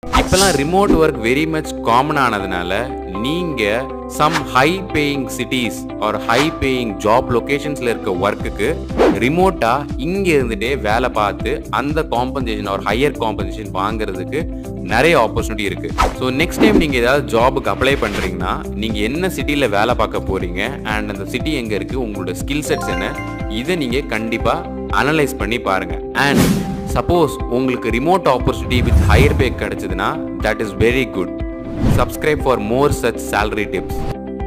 இப்பெல்லாம் remote work very much common ஆனதுனால நீங்க some high paying cities or high paying job லொகேஷன்ஸ்ல இருக்க ஒர்க்குக்கு ரிமோட்டா இங்க இருந்துட்டே வேலை பார்த்து அந்த காம்பன்சேஷன் ஆர் ஹையர் காம்பன்சேஷன் வாங்குறதுக்கு நிறைய ஆப்பர்ச்சுனிட்டி இருக்கு ஸோ நெக்ஸ்ட் டைம் நீங்க ஏதாவது ஜாபுக்கு அப்ளை பண்றீங்கன்னா நீங்க என்ன சிட்டில வேலை பார்க்க போறீங்க அண்ட் அந்த சிட்டி எங்க இருக்கு உங்களோட ஸ்கில் செட்ஸ் என்ன இதை நீங்க கண்டிப்பா அனலைஸ் பண்ணி பாருங்க அண்ட் சப்போஸ் உங்களுக்கு remote opportunity with higher pay கிடைச்சதுன்னா that is very good subscribe for more such salary tips